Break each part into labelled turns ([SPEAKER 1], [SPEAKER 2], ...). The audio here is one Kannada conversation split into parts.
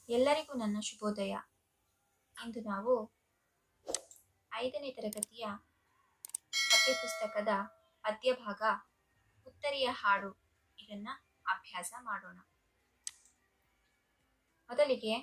[SPEAKER 1] ಎಲ್ಲರಿಗೂ ನನ್ನ ಶುಭೋದಯ ಇಂದು ನಾವು ಐದನೇ ತರಗತಿಯ ಪಠ್ಯಪುಸ್ತಕದ ಪದ್ಯಭಾಗ ಉತ್ತರಿಯ ಹಾಡು ಇದನ್ನ ಅಭ್ಯಾಸ ಮಾಡೋಣ ಮೊದಲಿಗೆ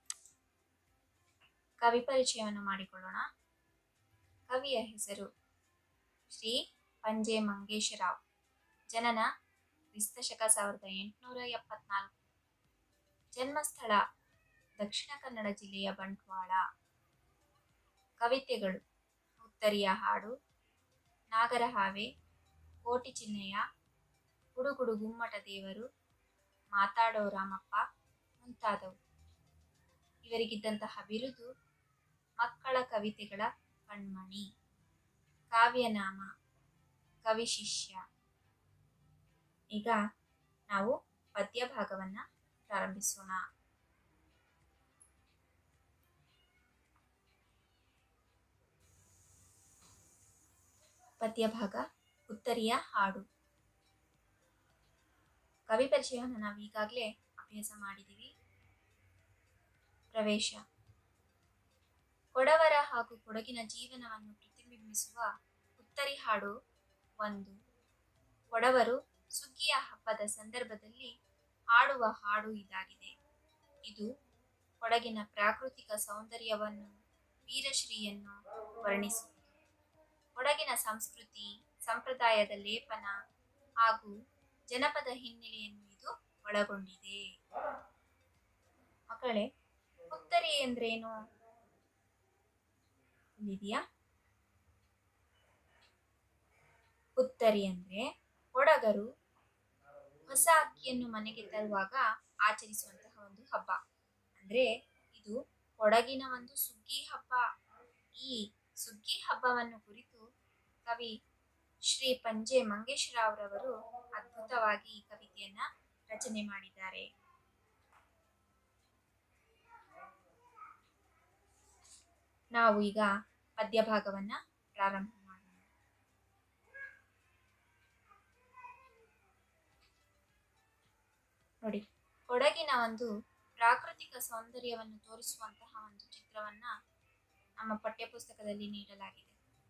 [SPEAKER 1] ಕವಿ ಪರಿಚಯವನ್ನು ಮಾಡಿಕೊಳ್ಳೋಣ ಕವಿಯ ಹೆಸರು ಶ್ರೀ ಪಂಜೆ ಮಂಗೇಶರಾವ್ ಜನನ ಕ್ರಿಸ್ತಶಕ ಸಾವಿರದ ಎಂಟುನೂರ ಎಪ್ಪತ್ನಾಲ್ಕು ಜನ್ಮಸ್ಥಳ ದಕ್ಷಿಣ ಕನ್ನಡ ಜಿಲ್ಲೆಯ ಬಂಟ್ವಾಳ ಕವಿತೆಗಳು ಉತ್ತರಿಯ ಹಾಡು ನಾಗರಹಾವೆ ಕೋಟಿ ಚಿನ್ನಯ್ಯ ಗುಡುಗುಡು ಗುಮ್ಮಟ ದೇವರು ಮಾತಾಡೋ ರಾಮಪ್ಪ ಮುಂತಾದವು ಇವರಿಗಿದ್ದಂತಹ ಬಿರುದು ಮಕ್ಕಳ ಕವಿತೆಗಳ ಕಣ್ಮಣಿ ಕಾವ್ಯನಾಮ ಕವಿ ಶಿಷ್ಯ ಈಗ ನಾವು ಪದ್ಯ ಭಾಗವನ್ನ ಪ್ರಾರಂಭಿಸೋಣ ಪದ್ಯಭಾಗ ಉತ್ತರಿಯ ಹಾಡು ಕವಿ ಪರಿಚಯವನ್ನು ನಾವು ಈಗಾಗಲೇ ಅಭ್ಯಾಸ ಮಾಡಿದ್ದೀವಿ ಪ್ರವೇಶ ಕೊಡವರ ಹಾಗೂ ಕೊಡಗಿನ ಜೀವನವನ್ನು ಪ್ರತಿಬಿಂಬಿಸುವ ಉತ್ತರಿ ಹಾಡು ಒಂದು ಕೊಡವರು ಸುಗ್ಗಿಯ ಹಬ್ಬದ ಸಂದರ್ಭದಲ್ಲಿ ಹಾಡುವ ಹಾಡು ಇದಾಗಿದೆ ಇದು ಕೊಡಗಿನ ಪ್ರಾಕೃತಿಕ ಸೌಂದರ್ಯವನ್ನು ವೀರಶ್ರೀಯನ್ನು ವರ್ಣಿಸುತ್ತದೆ ಕೊಡಗಿನ ಸಂಸ್ಕೃತಿ ಸಂಪ್ರದಾಯದ ಲೇಪನ ಹಾಗೂ ಜನಪದ ಹಿನ್ನೆಲೆಯನ್ನು ಇದು ಒಳಗೊಂಡಿದೆ ಮಕ್ಕಳೇ ಉತ್ತರಿ ಎಂದ್ರೇನು ಇಲ್ಲಿದೆಯಾ ಉತ್ತರಿ ಅಂದ್ರೆ ಕೊಡಗರು ಹೊಸ ಅಕ್ಕಿಯನ್ನು ಮನೆಗೆ ತರುವಾಗ ಆಚರಿಸುವಂತಹ ಒಂದು ಹಬ್ಬ ಅಂದ್ರೆ ಇದು ಕೊಡಗಿನ ಒಂದು ಸುಗ್ಗಿ ಹಬ್ಬ ಈ ಸುಗ್ಗಿ ಹಬ್ಬವನ್ನು ಕುರಿತು ಕವಿ ಶ್ರೀ ಪಂಜೆ ಮಂಗೇಶರಾವ್ರವರು ಅದ್ಭುತವಾಗಿ ಈ ಕವಿತೆಯನ್ನ ರಚನೆ ಮಾಡಿದ್ದಾರೆ ನಾವು ಈಗ ಪದ್ಯ ಭಾಗವನ್ನ ಪ್ರಾರಂಭ ಮಾಡೋಣ ನೋಡಿ ಕೊಡಗಿನ ಒಂದು ಪ್ರಾಕೃತಿಕ ಸೌಂದರ್ಯವನ್ನು ತೋರಿಸುವಂತಹ ಒಂದು ಚಿತ್ರವನ್ನ ನಮ್ಮ ಪಠ್ಯಪುಸ್ತಕದಲ್ಲಿ ನೀಡಲಾಗಿದೆ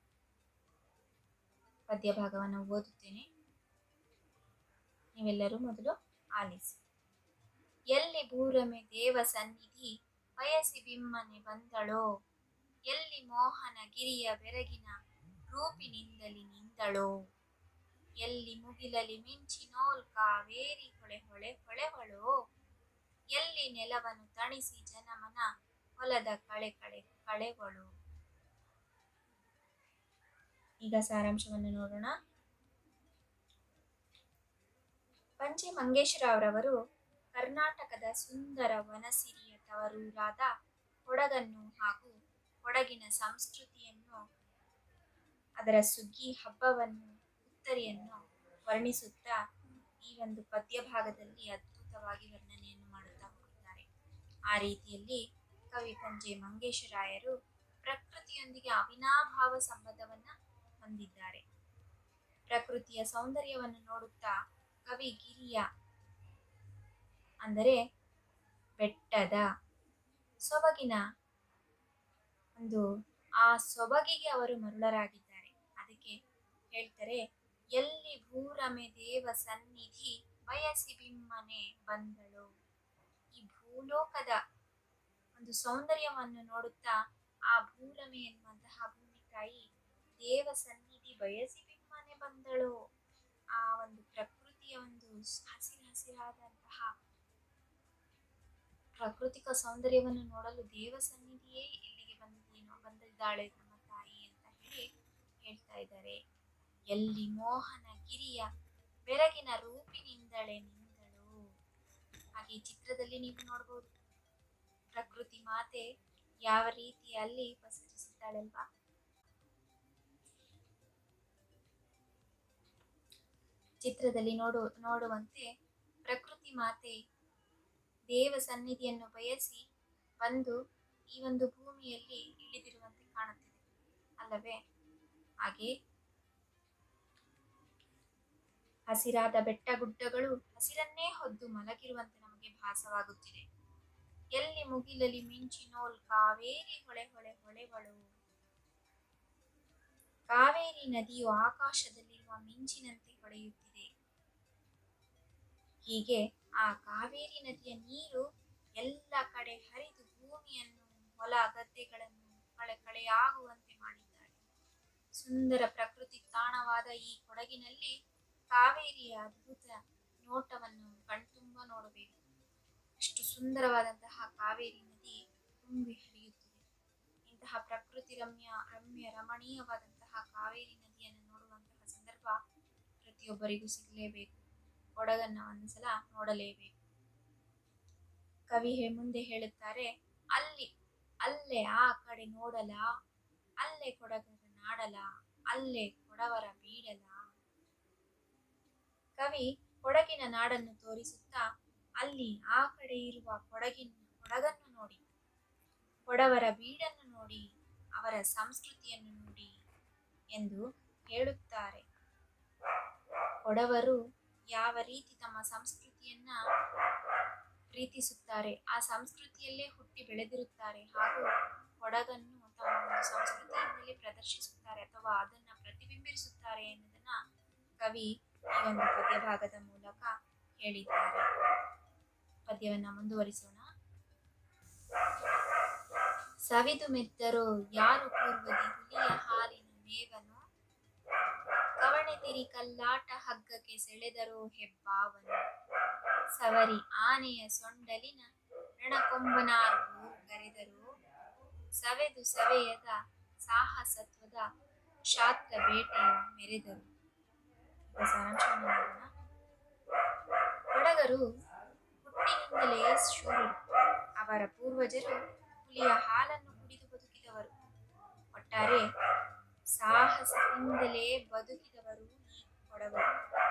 [SPEAKER 1] ಪದ್ಯ ಭಾಗವನ್ನು ಓದುತ್ತೇನೆ ನೀವೆಲ್ಲರೂ ಮೊದಲು ಆಲಿಸಿ ಎಲ್ಲಿ ಭೂರಮೆ ದೇವ ಸನ್ನಿಧಿ ಬಯಸಿ ಬಿಮ್ಮನೆ ಬಂದಳೋ ಎಲ್ಲಿ ಮೋಹನ ಗಿರಿಯ ಬೆರಗಿನ ರೂಪಿನಿಂದಲಿ ನಿಂದಳೋ ಎಲ್ಲಿ ಮುಗಿಲಲಿ ಮಿಂಚಿನೋಲ್ ಕಾವೇರಿ ಹೊಳೆ ಹೊಳೆ ಹೊಳೆವಳೋ ಎಲ್ಲಿ ನೆಲವನ್ನು ತಣಿಸಿ ಜನಮನ ಹೊಲದ ಕಳೆ ಕಳೆ ಕಳೆವಳು ಈಗ ಸಾರಾಂಶವನ್ನು ನೋಡೋಣ ಪಂಚೆ ಮಂಗೇಶ್ವರರವರು ಕರ್ನಾಟಕದ ಸುಂದರ ವನಸಿರಿಯ ತವರೂರಾದ ಕೊಡಗನ್ನು ಹಾಗೂ ಕೊಡಗಿನ ಸಂಸ್ಕೃತಿಯನ್ನು ಅದರ ಸುಗ್ಗಿ ಹಬ್ಬವನ್ನು ಉತ್ತರಿಯನ್ನು ವರ್ಣಿಸುತ್ತಾ ಈ ಒಂದು ಪದ್ಯ ಭಾಗದಲ್ಲಿ ಅದ್ಭುತವಾಗಿ ವರ್ಣನೆಯನ್ನು ಮಾಡುತ್ತಾ ಹೋಗಿದ್ದಾರೆ ಆ ರೀತಿಯಲ್ಲಿ ಕವಿ ಪಂಜೆ ಮಂಗೇಶರಾಯರು ಪ್ರಕೃತಿಯೊಂದಿಗೆ ಅವಿನಾಭಾವ ಸಂಬಂಧವನ್ನ ಹೊಂದಿದ್ದಾರೆ ಪ್ರಕೃತಿಯ ಸೌಂದರ್ಯವನ್ನು ನೋಡುತ್ತಾ ಕವಿ ಗಿರಿಯ ಅಂದರೆ ಬೆಟ್ಟದ ಸೊಬಗಿನ ಒಂದು ಆ ಸೊಬಗಿಗೆ ಅವರು ಮರುಳರಾಗಿದ್ದಾರೆ ಅದಕ್ಕೆ ಹೇಳ್ತಾರೆ ಎಲ್ಲಿ ಭೂರಮೆ ದೇವ ಸನ್ನಿಧಿ ಬಯಸಿ ಬಿಮ್ಮನೆ ಬಂದಳು ಈ ಭೂಲೋಕದ ಒಂದು ಸೌಂದರ್ಯವನ್ನು ನೋಡುತ್ತಾ ಆ ಭೂರಮೆ ಎನ್ನುವಂತಹ ಭೂಮಿ ತಾಯಿ ದೇವ ಸನ್ನಿಧಿ ಬಯಸಿ ಬಿಮ್ಮನೆ ಬಂದಳು ಆ ಒಂದು ಪ್ರಕೃತಿಯ ಒಂದು ಹಸಿರು ಹಸಿರಾದಂತಹ ಪ್ರಾಕೃತಿಕ ಸೌಂದರ್ಯವನ್ನು ನೋಡಲು ದೇವ ಸನ್ನಿಧಿಯೇ ಇಲ್ಲಿಗೆ ಬಂದಿದ್ದೇನೋ ಬಂದಿದ್ದಾಳೆ ನಮ್ಮ ತಾಯಿ ಅಂತ ಹೇಳಿ ಹೇಳ್ತಾ ಇದ್ದಾರೆ ಎಲ್ಲಿ ಮೋಹನ ಗಿರಿಯ ಬೆರಗಿನ ರೂಪಿನಿಂದಳೆ ನಿಂದಳು ಹಾಗೆ ಈ ಚಿತ್ರದಲ್ಲಿ ನೀವು ನೋಡ್ಬೋದು ಪ್ರಕೃತಿ ಮಾತೆ ಯಾವ ರೀತಿ ಅಲ್ಲಿ ಪಸರಿಸಿದ್ದಾಳಲ್ವಾ ಚಿತ್ರದಲ್ಲಿ ನೋಡು ನೋಡುವಂತೆ ಪ್ರಕೃತಿ ಮಾತೆ ದೇವ ಸನ್ನಿಧಿಯನ್ನು ಬಯಸಿ ಬಂದು ಈ ಒಂದು ಭೂಮಿಯಲ್ಲಿ ಇಳಿದಿರುವಂತೆ ಕಾಣುತ್ತಿದೆ ಅಲ್ಲವೇ ಹಾಗೆ ಹಸಿರಾದ ಬೆಟ್ಟ ಗುಡ್ಡಗಳು ಹಸಿರನ್ನೇ ಹೊದ್ದು ಮಲಗಿರುವಂತೆ ನಮಗೆ ಭಾಸವಾಗುತ್ತಿದೆ ಎಲ್ಲಿ ಮುಗಿಲಲಿ ಮಿಂಚಿನೋಲ್ ಕಾವೇರಿ ಹೊಳೆ ಹೊಳೆ ಹೊಳೆವಳು ಕಾವೇರಿ ನದಿಯು ಆಕಾಶದಲ್ಲಿರುವ ಮಿಂಚಿನಂತೆ ಹೊಳೆಯುತ್ತಿದೆ ಹೀಗೆ ಆ ಕಾವೇರಿ ನದಿಯ ನೀರು ಎಲ್ಲ ಕಡೆ ಹರಿದು ಭೂಮಿಯನ್ನು ಹೊಲ ಗದ್ದೆಗಳನ್ನು ಕಳೆ ಕಳೆಯಾಗುವಂತೆ ಮಾಡಿದ್ದಾಳೆ ಸುಂದರ ಪ್ರಕೃತಿ ತಾಣವಾದ ಈ ಕೊಡಗಿನಲ್ಲಿ ಕಾವೇರಿಯ ಅದ್ಭುತ ನೋಟವನ್ನು ಕಣ್ತುಂಬ ನೋಡಬೇಕು ಅಷ್ಟು ಸುಂದರವಾದಂತಹ ಕಾವೇರಿ ನದಿ ತುಂಬಿ ಹರಿಯುತ್ತಿದೆ ಇಂತಹ ಪ್ರಕೃತಿ ರಮ್ಯ ರಮ್ಯ ರಮಣೀಯವಾದಂತಹ ಕಾವೇರಿ ನದಿಯನ್ನು ನೋಡುವಂತಹ ಸಂದರ್ಭ ಪ್ರತಿಯೊಬ್ಬರಿಗೂ ಸಿಗಲೇಬೇಕು ಕೊಡಗನ್ನ ಒಂದು ಸಲ ನೋಡಲೇಬೇಕು ಕವಿ ಹೇ- ಮುಂದೆ ಹೇಳುತ್ತಾರೆ ಅಲ್ಲಿ ಅಲ್ಲೇ ಆ ಕಡೆ ನೋಡಲ ಅಲ್ಲೇ ಕೊಡಗರ ನಾಡಲ ಅಲ್ಲೇ ಕೊಡವರ ಬೀಡಲ ಕವಿ ಕೊಡಗಿನ ನಾಡನ್ನು ತೋರಿಸುತ್ತಾ ಅಲ್ಲಿ ಆ ಕಡೆ ಇರುವ ಕೊಡಗಿನ ಕೊಡಗನ್ನು ನೋಡಿ ಕೊಡವರ ಬೀಡನ್ನು ನೋಡಿ ಅವರ ಸಂಸ್ಕೃತಿಯನ್ನು ನೋಡಿ ಎಂದು ಹೇಳುತ್ತಾರೆ ಕೊಡವರು ಯಾವ ರೀತಿ ತಮ್ಮ ಸಂಸ್ಕೃತಿಯನ್ನ ಪ್ರೀತಿಸುತ್ತಾರೆ ಆ ಸಂಸ್ಕೃತಿಯಲ್ಲೇ ಹುಟ್ಟಿ ಬೆಳೆದಿರುತ್ತಾರೆ ಹಾಗೂ ಕೊಡಗನ್ನು ತಮ್ಮ ಒಂದು ಸಂಸ್ಕೃತಿಯಿಂದಲೇ ಪ್ರದರ್ಶಿಸುತ್ತಾರೆ ಅಥವಾ ಅದನ್ನ ಪ್ರತಿಬಿಂಬಿಸುತ್ತಾರೆ ಎನ್ನುವುದನ್ನ ಕವಿ ಈ ಒಂದು ಪದ್ಯ ಭಾಗದ ಮೂಲಕ ಹೇಳಿದ್ದಾರೆ ಪದ್ಯವನ್ನ ಮುಂದುವರಿಸೋಣ ಸವಿದು ಮೆತ್ತರೋ ಯಾರು ಪೂರ್ವದಿ ಹುಲಿಯ ಹಾಲಿನ ಮೇವನು ಕವಣೆತಿರಿ ಕಲ್ಲಾಟ ಹಗ್ಗಕ್ಕೆ ಸೆಳೆದರೋ ಹೆಬ್ಬಾವನು ಸವರಿ ಆನೆಯ ಸೊಂಡಲಿನ ರಣಕೊಂಬನಾರು ಗರೆದರು ಸವೆದು ಸವೆಯದ ಸಾಹಸತ್ವದ ಶಾತ್ರ ಬೇಟೆಯ ಮೆರೆದರು ಈಗ ಸಾರಾಂಶವನ್ನು ನೋಡೋಣ ಕೊಡಗರು ಹುಟ್ಟಿನಿಂದಲೇ ಶೂರರು ಅವರ ಪೂರ್ವಜರು ಹುಲಿಯ ಹಾಲನ್ನು ಕುಡಿದು ಬದುಕಿದವರು ಒಟ್ಟಾರೆ ಸಾಹಸದಿಂದಲೇ ಬದುಕಿದವರು ಈ ಕೊಡಗರು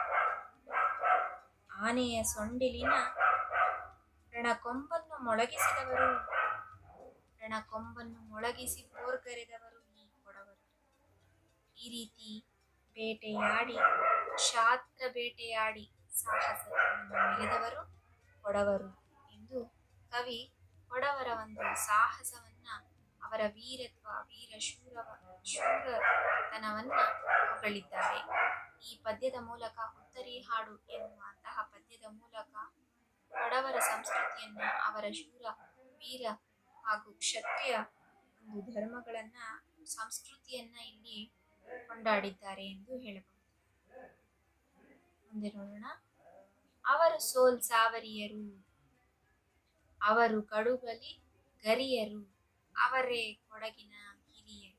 [SPEAKER 1] ಆನೆಯ ಸೊಂಡಿಲಿನ ರಣಕೊಂಬನ್ನು ಮೊಳಗಿಸಿದವರು ರಣಕೊಂಬನ್ನು ಮೊಳಗಿಸಿ ಬೋರ್ಗರೆದವರು ಈ ಕೊಡವರು ಈ ರೀತಿ ಬೇಟೆಯಾಡಿ ಶಾತ್ರ ಬೇಟೆಯಾಡಿ ಸಾಹಸವನ್ನು ಮೆರೆದವರು ಕೊಡವರು ಎಂದು ಕವಿ ಕೊಡವರ ಒಂದು ಸಾಹಸವನ್ನ ಅವರ ವೀರತ್ವ ವೀರ ಶೂರ ಶೂರತನವನ್ನ ಹೊಗಳಿದ್ದಾರೆ ಈ ಪದ್ಯದ ಮೂಲಕ ಉತ್ತರಿ ಹಾಡು ಎನ್ನುವಂತಹ ಪದ್ಯದ ಮೂಲಕ ಕೊಡವರ ಸಂಸ್ಕೃತಿಯನ್ನ ಅವರ ಶೂರ ವೀರ ಹಾಗೂ ಕ್ಷತ್ರಿಯ ಒಂದು ಧರ್ಮಗಳನ್ನ ಸಂಸ್ಕೃತಿಯನ್ನ ಇಲ್ಲಿ ಕೊಂಡಾಡಿದ್ದಾರೆ ಎಂದು ಹೇಳಬಹುದು ಮುಂದೆ ನೋಡೋಣ ಅವರು ಸೋಲ್ ಸಾವರಿಯರು ಅವರು ಕಡುಗಲಿ ಗರಿಯರು ಅವರೇ ಕೊಡಗಿನ ಹಿರಿಯರು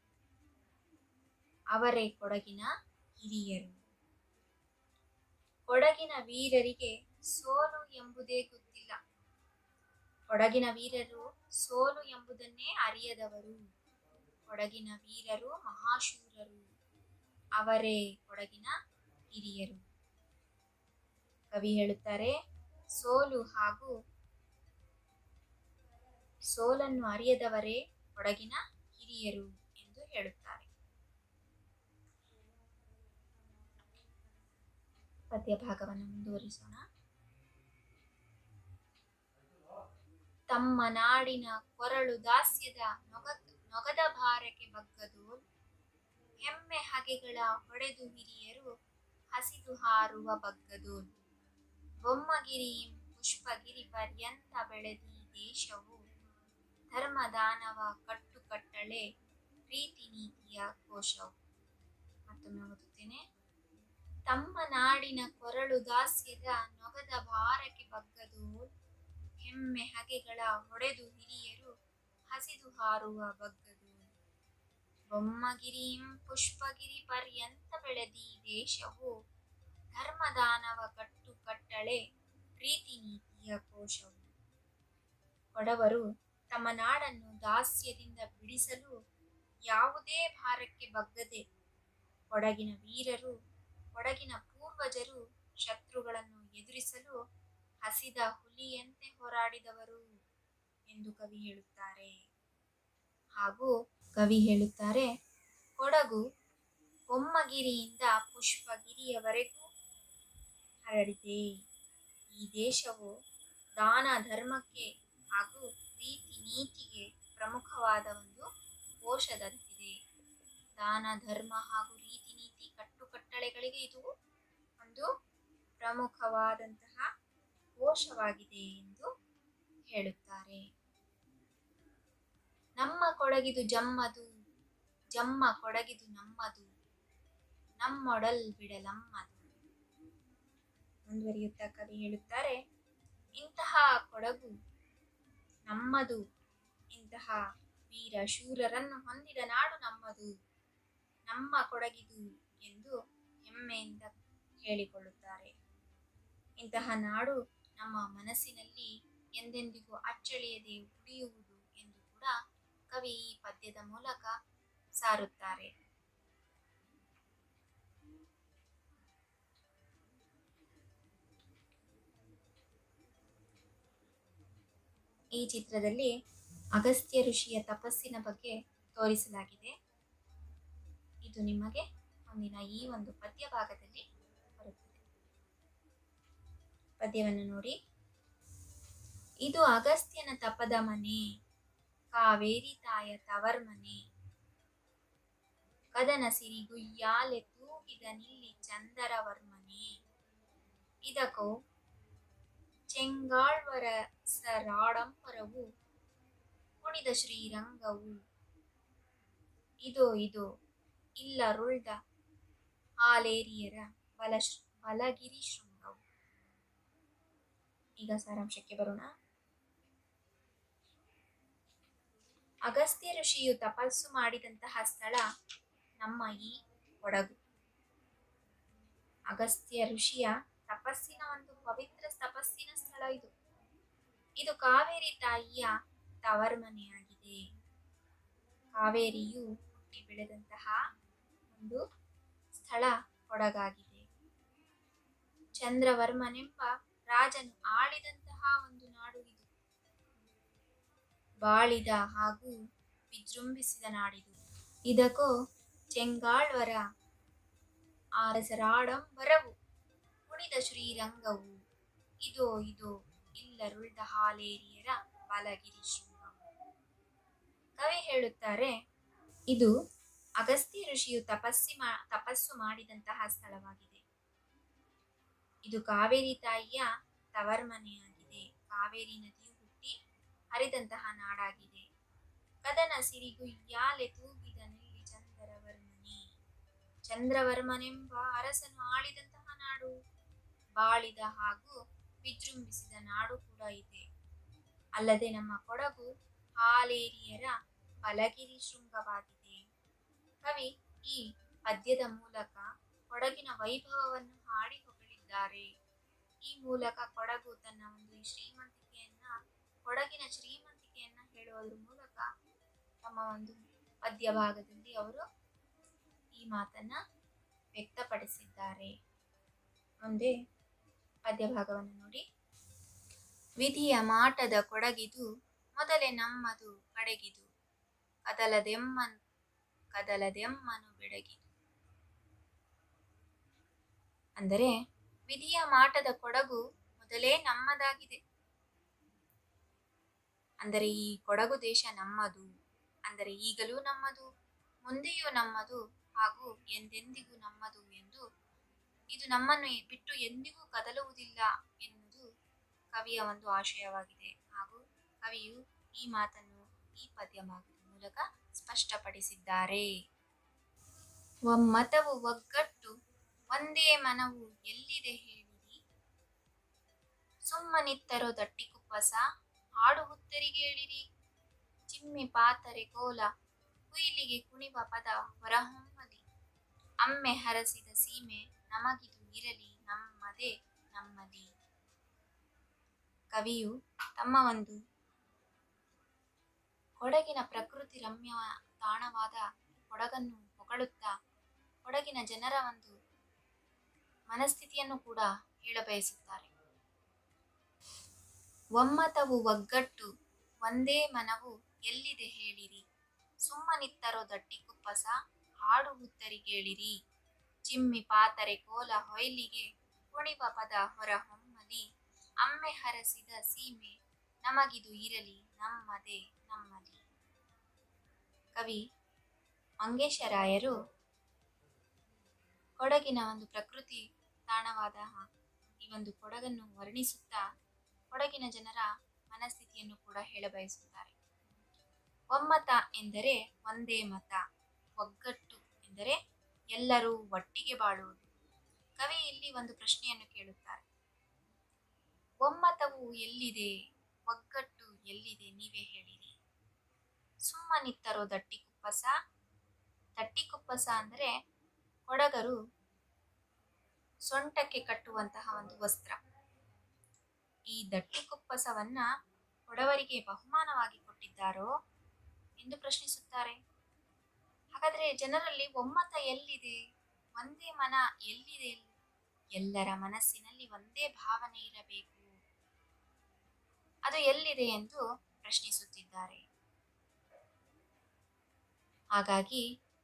[SPEAKER 1] ಅವರೇ ಕೊಡಗಿನ ಹಿರಿಯರು ಕೊಡಗಿನ ವೀರರಿಗೆ ಸೋಲು ಎಂಬುದೇ ಗೊತ್ತಿಲ್ಲ ಕೊಡಗಿನ ವೀರರು ಸೋಲು ಎಂಬುದನ್ನೇ ಅರಿಯದವರು ಕೊಡಗಿನ ವೀರರು ಮಹಾಶೂರರು ಅವರೇ ಕೊಡಗಿನ ಹಿರಿಯರು ಕವಿ ಹೇಳುತ್ತಾರೆ ಸೋಲು ಹಾಗೂ ಸೋಲನ್ನು ಅರಿಯದವರೇ ಕೊಡಗಿನ ಹಿರಿಯರು ಎಂದು ಹೇಳುತ್ತಾರೆ ಪದ್ಯ ಭಾಗವನ್ನು ಮುಂದುವರಿಸೋಣ ತಮ್ಮ ನಾಡಿನ ಕೊರಳು ದಾಸ್ಯದ ನೊಗ ನೊಗದ ಭಾರಕ್ಕೆ ಬಗ್ಗದೋಲ್ ಹೆಮ್ಮೆ ಹಗೆಗಳ ಹೊಡೆದು ಹಿರಿಯರು ಹಸಿದು ಹಾರುವ ಬಗ್ಗದೋಲ್ ಬೊಮ್ಮಗಿರಿ ಪುಷ್ಪಗಿರಿ ಪರ್ಯಂತ ಬೆಳೆದಿ ದೇಶವು ಧರ್ಮದಾನವ ಕಟ್ಟುಕಟ್ಟಳೆ ಪ್ರೀತಿ ನೀತಿಯ ಕೋಶವು ಮತ್ತೊಮ್ಮೆ ಓದುತ್ತೇನೆ ತಮ್ಮ ನಾಡಿನ ಕೊರಳು ದಾಸ್ಯದ ನೊಗದ ಭಾರಕ್ಕೆ ಬಗ್ಗದೋಲ್ ಹೆಮ್ಮೆ ಹಗೆಗಳ ಹೊಡೆದು ಹಿರಿಯರು ಹಸಿದು ಹಾರುವ ಬಗ್ಗದೋಲ್ ಬೊಮ್ಮಗಿರಿಂ ಪುಷ್ಪಗಿರಿ ಪರ್ಯಂತ ಬೆಳೆದಿ ದೇಶವು ಧರ್ಮದಾನವ ಕಟ್ಟು ಕಟ್ಟಳೆ ಪ್ರೀತಿ ನೀತಿಯ ಕೋಶವು ಕೊಡವರು ತಮ್ಮ ನಾಡನ್ನು ದಾಸ್ಯದಿಂದ ಬಿಡಿಸಲು ಯಾವುದೇ ಭಾರಕ್ಕೆ ಬಗ್ಗದೆ ಕೊಡಗಿನ ವೀರರು ಕೊಡಗಿನ ಪೂರ್ವಜರು ಶತ್ರುಗಳನ್ನು ಎದುರಿಸಲು ಹಸಿದ ಹುಲಿಯಂತೆ ಹೋರಾಡಿದವರು ಎಂದು ಕವಿ ಹೇಳುತ್ತಾರೆ ಹಾಗೂ ಕವಿ ಹೇಳುತ್ತಾರೆ ಕೊಡಗು ಬೊಮ್ಮಗಿರಿಯಿಂದ ಪುಷ್ಪಗಿರಿಯವರೆಗೂ ಹರಡಿದೆ ಈ ದೇಶವು ದಾನ ಧರ್ಮಕ್ಕೆ ಹಾಗೂ ರೀತಿ ನೀತಿಗೆ ಪ್ರಮುಖವಾದ ಒಂದು ಕೋಶದಂತಿದೆ ದಾನ ಧರ್ಮ ಹಾಗೂ ರೀತಿ ನೀತಿ ಕಟ್ಟುಕಟ್ಟಳೆಗಳಿಗೆ ಇದು ಒಂದು ಪ್ರಮುಖವಾದಂತಹ ಕೋಶವಾಗಿದೆ ಎಂದು ಹೇಳುತ್ತಾರೆ ನಮ್ಮ ಕೊಡಗಿದು ಜಮ್ಮದು ಜಮ್ಮ ಕೊಡಗಿದು ನಮ್ಮದು ನಮ್ಮೊಡಲ್ ಬಿಡಲಮ್ಮದು ಮುಂದುವರಿಯುತ್ತಾ ಕವಿ ಹೇಳುತ್ತಾರೆ ಇಂತಹ ಕೊಡಗು ನಮ್ಮದು ಇಂತಹ ವೀರ ಶೂರರನ್ನು ಹೊಂದಿದ ನಾಡು ನಮ್ಮದು ನಮ್ಮ ಕೊಡಗಿದು ಎಂದು ಹೆಮ್ಮೆಯಿಂದ ಹೇಳಿಕೊಳ್ಳುತ್ತಾರೆ ಇಂತಹ ನಾಡು ನಮ್ಮ ಮನಸ್ಸಿನಲ್ಲಿ ಎಂದೆಂದಿಗೂ ಅಚ್ಚಳಿಯದೆ ಉಳಿಯುವುದು ಎಂದು ಕೂಡ ಕವಿ ಈ ಪದ್ಯದ ಮೂಲಕ ಸಾರುತ್ತಾರೆ ಈ ಚಿತ್ರದಲ್ಲಿ ಅಗಸ್ತ್ಯ ಋಷಿಯ ತಪಸ್ಸಿನ ಬಗ್ಗೆ ತೋರಿಸಲಾಗಿದೆ ಇದು ನಿಮಗೆ ಮುಂದಿನ ಈ ಒಂದು ಪದ್ಯ ಭಾಗದಲ್ಲಿ ಬರುತ್ತದೆ ಪದ್ಯವನ್ನು ನೋಡಿ ಇದು ಅಗಸ್ತ್ಯನ ತಪದ ಮನೆ ಕಾವೇರಿ ತಾಯ ತವರ್ ಮನೆ ಕದನ ಸಿರಿ ಗುಯ್ಯಾಲೆ ತೂಗಿದ ನಿಲ್ಲಿ ಚಂದರವರ್ಮನೆ ಇದಕ್ಕೋ ಚೆಂಗಾಳ್ವರ ಸರಾಡಂಬರವು ಕುಣಿದ ಶ್ರೀರಂಗವು ಇದೋ ಇದೋ ಇಲ್ಲರುಳ್ದ ಹಾಲೇರಿಯರ ಬಲ ಬಲಗಿರಿ ಶೃಂಗವು ಈಗ ಸಾರಾಂಶಕ್ಕೆ ಬರೋಣ ಅಗಸ್ತ್ಯ ಋಷಿಯು ತಪಸ್ಸು ಮಾಡಿದಂತಹ ಸ್ಥಳ ನಮ್ಮ ಈ ಕೊಡಗು ಅಗಸ್ತ್ಯ ಋಷಿಯ ತಪಸ್ಸಿನ ಒಂದು ಪವಿತ್ರ ತಪಸ್ಸಿನ ಸ್ಥಳ ಇದು ಇದು ಕಾವೇರಿ ತಾಯಿಯ ತವರ್ಮನೆಯಾಗಿದೆ ಕಾವೇರಿಯು ಹುಟ್ಟಿ ಬೆಳೆದಂತಹ ಒಂದು ಸ್ಥಳ ಕೊಡಗಾಗಿದೆ ಚಂದ್ರವರ್ಮನೆಂಬ ರಾಜನು ಆಳಿದಂತಹ ಒಂದು ನಾಡು ಇದು ಬಾಳಿದ ಹಾಗೂ ವಿಜೃಂಭಿಸಿದ ನಾಡಿದು ಇದಕ್ಕೋ ಚೆಂಗಾಳ್ವರ ಅರಸರಾಡಂಬರವು ಕುಣಿದ ಶ್ರೀರಂಗವು ಇದೋ ಇದೋ ಇಲ್ಲರುಳ್ದ ಹಾಲೇರಿಯರ ಬಾಲಗಿರಿ ಶೃಂಗವು ಕವಿ ಹೇಳುತ್ತಾರೆ ಇದು ಅಗಸ್ತ್ಯ ಋಷಿಯು ತಪಸ್ಸಿ ಮಾ ತಪಸ್ಸು ಮಾಡಿದಂತಹ ಸ್ಥಳವಾಗಿದೆ ಇದು ಕಾವೇರಿ ತಾಯಿಯ ತವರ್ಮನೆಯಾಗಿದೆ ಕಾವೇರಿ ನದಿಯು ಹುಟ್ಟಿ ಹರಿದಂತಹ ನಾಡಾಗಿದೆ ಕದನ ಸಿರಿಗು ಯಾಲೆ ತೂಗಿದ ನೆಲ್ಲಿ ಚಂದ್ರವರ್ಮನೆ ಚಂದ್ರವರ್ಮನೆಂಬ ಅರಸನು ಆಳಿದಂತಹ ನಾಡು ಬಾಳಿದ ಹಾಗೂ ವಿಜೃಂಭಿಸಿದ ನಾಡು ಕೂಡ ಇದೆ ಅಲ್ಲದೆ ನಮ್ಮ ಕೊಡಗು ಹಾಲೇರಿಯರ ಬಲಗಿರಿ ಶೃಂಗವಾಗಿದೆ ಕವಿ ಈ ಪದ್ಯದ ಮೂಲಕ ಕೊಡಗಿನ ವೈಭವವನ್ನು ಹಾಡಿ ಹೊಗಳಿದ್ದಾರೆ ಈ ಮೂಲಕ ಕೊಡಗು ತನ್ನ ಒಂದು ಈ ಶ್ರೀಮಂತಿಕೆಯನ್ನ ಕೊಡಗಿನ ಶ್ರೀಮಂತಿಕೆಯನ್ನ ಹೇಳುವುದರ ಮೂಲಕ ತಮ್ಮ ಒಂದು ಪದ್ಯ ಭಾಗದಲ್ಲಿ ಅವರು ಈ ಮಾತನ್ನ ವ್ಯಕ್ತಪಡಿಸಿದ್ದಾರೆ ಮುಂದೆ ಪದ್ಯ ಭಾಗವನ್ನು ನೋಡಿ ವಿಧಿಯ ಮಾಟದ ಕೊಡಗಿದು ಮೊದಲೇ ನಮ್ಮದು ಕಡೆಗಿದು ಕದಲದೆಮ್ಮನ್ ಕದಲದೆಮ್ಮನು ಬೆಡಗಿದು ಅಂದರೆ ವಿಧಿಯ ಮಾಟದ ಕೊಡಗು ಮೊದಲೇ ನಮ್ಮದಾಗಿದೆ ಅಂದರೆ ಈ ಕೊಡಗು ದೇಶ ನಮ್ಮದು ಅಂದರೆ ಈಗಲೂ ನಮ್ಮದು ಮುಂದೆಯೂ ನಮ್ಮದು ಹಾಗೂ ಎಂದೆಂದಿಗೂ ನಮ್ಮದು ಎಂದು ಇದು ನಮ್ಮನ್ನು ಬಿಟ್ಟು ಎಂದಿಗೂ ಕದಲುವುದಿಲ್ಲ ಎನ್ನುವುದು ಕವಿಯ ಒಂದು ಆಶಯವಾಗಿದೆ ಹಾಗೂ ಕವಿಯು ಈ ಮಾತನ್ನು ಈ ಪದ್ಯ ಭಾಗದ ಮೂಲಕ ಸ್ಪಷ್ಟಪಡಿಸಿದ್ದಾರೆ ಒಮ್ಮತವು ಒಗ್ಗಟ್ಟು ಒಂದೇ ಮನವು ಎಲ್ಲಿದೆ ಹೇಳಿರಿ ಸುಮ್ಮನಿತ್ತರೋ ದಟ್ಟಿ ಕುಪ್ಪಸ ಹಾಡು ಹುತ್ತರಿಗೇಳಿರಿ ಚಿಮ್ಮಿ ಪಾತರೆ ಕೋಲ ಕುಯಿಲಿಗೆ ಕುಣಿವ ಪದ ಹೊರಹೊಮ್ಮಲಿ ಅಮ್ಮೆ ಹರಸಿದ ಸೀಮೆ ನಮಗಿದು ಇರಲಿ ನಮ್ಮದೇ ನಮ್ಮದಿ ಕವಿಯು ತಮ್ಮ ಒಂದು ಕೊಡಗಿನ ಪ್ರಕೃತಿ ರಮ್ಯ ತಾಣವಾದ ಕೊಡಗನ್ನು ಹೊಗಳುತ್ತಾ ಕೊಡಗಿನ ಜನರ ಒಂದು ಮನಸ್ಥಿತಿಯನ್ನು ಕೂಡ ಹೇಳಬಯಸುತ್ತಾರೆ ಒಮ್ಮತವು ಒಗ್ಗಟ್ಟು ಒಂದೇ ಮನವು ಎಲ್ಲಿದೆ ಹೇಳಿರಿ ಸುಮ್ಮನಿತ್ತರೋ ದಟ್ಟಿ ಕುಪ್ಪಸ ಹಾಡು ಹುತ್ತರಿಗೇಳಿರಿ ಚಿಮ್ಮಿ ಪಾತರೆ ಕೋಲ ಹೊಯ್ಲಿಗೆ ಕುಣಿವ ಪದ ಹೊರ ಹೊಮ್ಮಲಿ ಅಮ್ಮೆ ಹರಸಿದ ಸೀಮೆ ನಮಗಿದು ಇರಲಿ ನಮ್ಮದೇ ನಮ್ಮಲ್ಲಿ ಕವಿ ಮಂಗೇಶರಾಯರು ಕೊಡಗಿನ ಒಂದು ಪ್ರಕೃತಿ ತಾಣವಾದ ಈ ಒಂದು ಕೊಡಗನ್ನು ವರ್ಣಿಸುತ್ತಾ ಕೊಡಗಿನ ಜನರ ಮನಸ್ಥಿತಿಯನ್ನು ಕೂಡ ಹೇಳಬಯಸುತ್ತಾರೆ ಒಮ್ಮತ ಎಂದರೆ ಒಂದೇ ಮತ ಒಗ್ಗಟ್ಟು ಎಂದರೆ ಎಲ್ಲರೂ ಒಟ್ಟಿಗೆ ಬಾಳುವುದು ಕವಿ ಇಲ್ಲಿ ಒಂದು ಪ್ರಶ್ನೆಯನ್ನು ಕೇಳುತ್ತಾರೆ ಒಮ್ಮತವು ಎಲ್ಲಿದೆ ಒಗ್ಗಟ್ಟು ಎಲ್ಲಿದೆ ನೀವೇ ಹೇಳಿರಿ ಸುಮ್ಮನಿತ್ತರೋ ದಟ್ಟಿ ಕುಪ್ಪಸ ದಟ್ಟಿ ಕುಪ್ಪಸ ಅಂದರೆ ಕೊಡಗರು ಸೊಂಟಕ್ಕೆ ಕಟ್ಟುವಂತಹ ಒಂದು ವಸ್ತ್ರ ಈ ದಟ್ಟಿ ಕುಪ್ಪಸವನ್ನ ಕೊಡವರಿಗೆ ಬಹುಮಾನವಾಗಿ ಕೊಟ್ಟಿದ್ದಾರೋ ಎಂದು ಪ್ರಶ್ನಿಸುತ್ತಾರೆ ಹಾಗಾದ್ರೆ ಜನರಲ್ಲಿ ಒಮ್ಮತ ಎಲ್ಲಿದೆ ಒಂದೇ ಮನ ಎಲ್ಲಿದೆ ಎಲ್ಲರ ಮನಸ್ಸಿನಲ್ಲಿ ಒಂದೇ ಭಾವನೆ ಇರಬೇಕು ಅದು ಎಲ್ಲಿದೆ ಎಂದು ಪ್ರಶ್ನಿಸುತ್ತಿದ್ದಾರೆ ಹಾಗಾಗಿ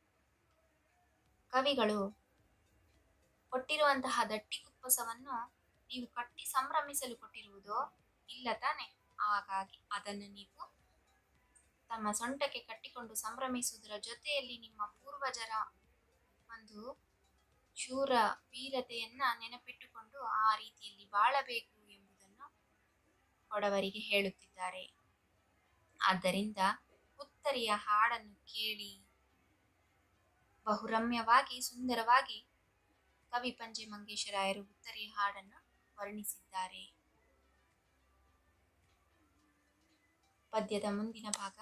[SPEAKER 1] ಕವಿಗಳು ಕೊಟ್ಟಿರುವಂತಹ ದಟ್ಟಿ ಕುಪ್ಪಸವನ್ನು ನೀವು ಕಟ್ಟಿ ಸಂಭ್ರಮಿಸಲು ಕೊಟ್ಟಿರುವುದೋ ಇಲ್ಲ ತಾನೆ ಹಾಗಾಗಿ ಅದನ್ನು ನೀವು ತಮ್ಮ ಸೊಂಟಕ್ಕೆ ಕಟ್ಟಿಕೊಂಡು ಸಂಭ್ರಮಿಸುವುದರ ಜೊತೆಯಲ್ಲಿ ನಿಮ್ಮ ಪೂರ್ವಜರ ಒಂದು ಶೂರ ವೀರತೆಯನ್ನ ನೆನಪಿಟ್ಟುಕೊಂಡು ಆ ರೀತಿಯಲ್ಲಿ ಬಾಳಬೇಕು ಎಂಬುದನ್ನು ಕೊಡವರಿಗೆ ಹೇಳುತ್ತಿದ್ದಾರೆ ಆದ್ದರಿಂದ ಉತ್ತರಿಯ ಹಾಡನ್ನು ಕೇಳಿ ಬಹುರಮ್ಯವಾಗಿ ಸುಂದರವಾಗಿ ಕವಿ ಪಂಜೆ ಮಂಗೇಶರಾಯರು ಉತ್ತರಿಯ ಹಾಡನ್ನು ವರ್ಣಿಸಿದ್ದಾರೆ ಪದ್ಯದ ಮುಂದಿನ ಭಾಗ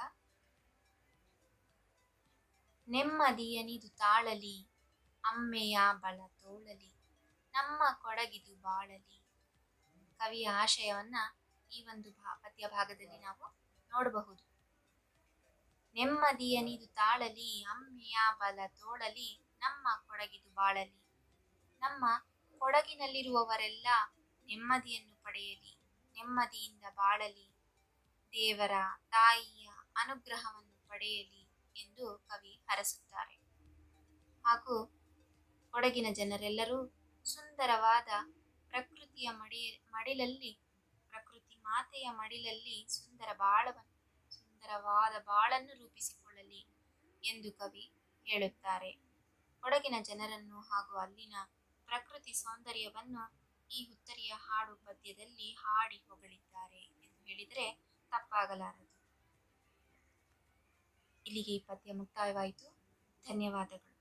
[SPEAKER 1] ನೆಮ್ಮದಿಯನಿದು ತಾಳಲಿ ಅಮ್ಮೆಯ ಬಲ ತೋಳಲಿ ನಮ್ಮ ಕೊಡಗಿದು ಬಾಳಲಿ ಕವಿಯ ಆಶಯವನ್ನ ಈ ಒಂದು ಭಾ ಪದ್ಯ ಭಾಗದಲ್ಲಿ ನಾವು ನೋಡಬಹುದು ನೆಮ್ಮದಿಯನಿದು ತಾಳಲಿ ಅಮ್ಮೆಯ ಬಲ ತೋಳಲಿ ನಮ್ಮ ಕೊಡಗಿದು ಬಾಳಲಿ ನಮ್ಮ ಕೊಡಗಿನಲ್ಲಿರುವವರೆಲ್ಲ ನೆಮ್ಮದಿಯನ್ನು ಪಡೆಯಲಿ ನೆಮ್ಮದಿಯಿಂದ ಬಾಳಲಿ ದೇವರ ತಾಯಿಯ ಅನುಗ್ರಹವನ್ನು ಪಡೆಯಲಿ ಎಂದು ಕವಿ ಹರಸುತ್ತಾರೆ ಹಾಗೂ ಕೊಡಗಿನ ಜನರೆಲ್ಲರೂ ಸುಂದರವಾದ ಪ್ರಕೃತಿಯ ಮಡಿ ಮಡಿಲಲ್ಲಿ ಪ್ರಕೃತಿ ಮಾತೆಯ ಮಡಿಲಲ್ಲಿ ಸುಂದರ ಬಾಳವನ್ನು ಸುಂದರವಾದ ಬಾಳನ್ನು ರೂಪಿಸಿಕೊಳ್ಳಲಿ ಎಂದು ಕವಿ ಹೇಳುತ್ತಾರೆ ಕೊಡಗಿನ ಜನರನ್ನು ಹಾಗೂ ಅಲ್ಲಿನ ಪ್ರಕೃತಿ ಸೌಂದರ್ಯವನ್ನು ಈ ಹುತ್ತರಿಯ ಹಾಡು ಪದ್ಯದಲ್ಲಿ ಹಾಡಿ ಹೊಗಳಿದ್ದಾರೆ ಎಂದು ಹೇಳಿದರೆ ತಪ್ಪಾಗಲಾರದು ಇಲ್ಲಿಗೆ ಈ ಪದ್ಯ ಮುಕ್ತಾಯವಾಯಿತು ಧನ್ಯವಾದಗಳು